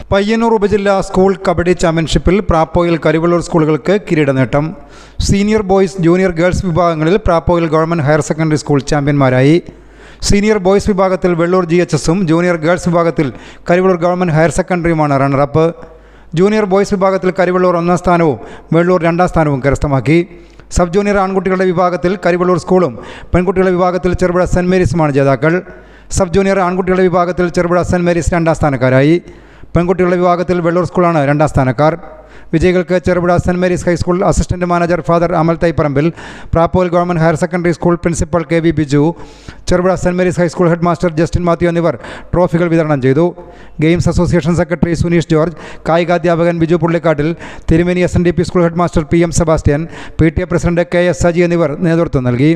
പയ്യന്നൂർ ഉപജില്ലാ സ്കൂൾ കബഡി ചാമ്പ്യൻഷിപ്പിൽ പ്രാപ്പോയിൽ കരിവള്ളൂർ സ്കൂളുകൾക്ക് കിരീട നേട്ടം സീനിയർ ബോയ്സ് ജൂനിയർ ഗേൾസ് വിഭാഗങ്ങളിൽ പ്രാപ്പോയിൽ ഗവൺമെൻറ് ഹയർ സെക്കൻഡറി സ്കൂൾ ചാമ്പ്യന്മാരായി സീനിയർ ബോയ്സ് വിഭാഗത്തിൽ വെള്ളൂർ ജി എച്ച് എസും ജൂനിയർ ഗേൾസ് വിഭാഗത്തിൽ കരിവള്ളൂർ ഗവൺമെൻറ് ഹയർ സെക്കൻഡറിയുമാണ് റണ്ണറപ്പ് ജൂനിയർ ബോയ്സ് വിഭാഗത്തിൽ കരിവള്ളൂർ ഒന്നാം സ്ഥാനവും വെള്ളൂർ രണ്ടാം സ്ഥാനവും കരസ്ഥമാക്കി സബ് ജൂനിയർ ആൺകുട്ടികളുടെ വിഭാഗത്തിൽ കരിവള്ളൂർ സ്കൂളും പെൺകുട്ടികളുടെ വിഭാഗത്തിൽ ചെറുപുഴ സെൻറ് മേരീസുമാണ് ജേതാക്കൾ സബ് ജൂനിയർ ആൺകുട്ടികളുടെ വിഭാഗത്തിൽ ചെറുപുഴ സെൻറ് മേരീസ് രണ്ടാം സ്ഥാനക്കാരായി പെൺകുട്ടികളുടെ വിഭാഗത്തിൽ വെള്ളൂർ സ്കൂളാണ് രണ്ടാം സ്ഥാനക്കാർ വിജയികൾക്ക് Cherupuzha Saint Mary's high school assistant manager father Amal Thaipparambil Prapoyil government higher secondary school principal K V Biju Cherupuzha Saint Mary's high school head master Justin Mathew എന്നിവർ ട്രോഫികൾ വിതരണം ചെയ്തു games association secretary Suneesh George കായികാധ്യാപകൻ Biju Pullikkattil Thirumeni S N D P school head master P M Sebastian P T A president K S Saji എന്നിവർ നേതൃത്വം നൽകി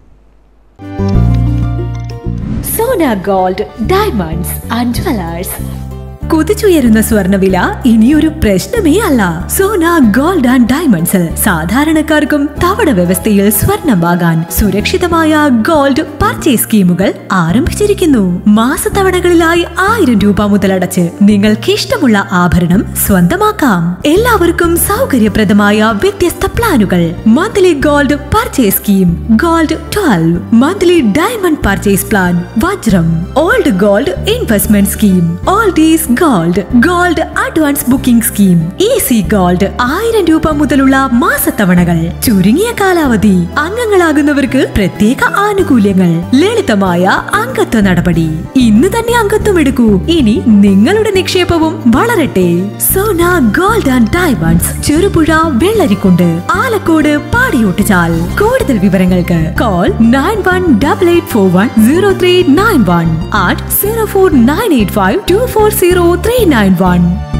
Sona gold diamonds and jewellers കുതിച്ചുയരുന്ന സ്വർണ്ണവില ഇനിയൊരു പ്രശ്നമേ അല്ല സോന ഗോൾഡ് ആൻഡ് ഡയമണ്ട്സിൽ സാധാരണക്കാർക്കും തവണ വ്യവസ്ഥയിൽ സ്വർണം വാങ്ങാൻ സുരക്ഷിതമായ ഗോൾഡ് പർച്ചേസ് സ്കീമുകൾ ആരംഭിച്ചിരിക്കുന്നു മാസത്തവണകളിലായി ആയിരം രൂപ മുതലടച്ച് നിങ്ങൾക്ക് ഇഷ്ടമുള്ള ആഭരണം സ്വന്തമാക്കാം എല്ലാവർക്കും സൗകര്യപ്രദമായ വ്യത്യസ്ത പ്ലാനുകൾ monthly gold purchase scheme gold twelve monthly diamond purchase plan വജ്രം old gold investment scheme old is gold gold advance booking scheme easy gold ആയിരം രൂപ മുതലുള്ള മാസത്തവണകൾ ചുരുങ്ങിയ കാലാവധി അംഗങ്ങളാകുന്നവർക്ക് പ്രത്യേക ആനുകൂല്യങ്ങൾ ലളിതമായ അംഗത്വ നടപടി ഇന്ന് തന്നെ അംഗത്വം എടുക്കൂ ഇനി നിങ്ങളുടെ നിക്ഷേപവും വളരട്ടെ Sona gold and diamonds Cherupuzha Vellarikkundu Alakode Padiyottuchal കൂടുതൽ വിവരങ്ങൾക്ക് call nine one double eight four one zero three nine one eight zero four nine eight five two four zero three nine one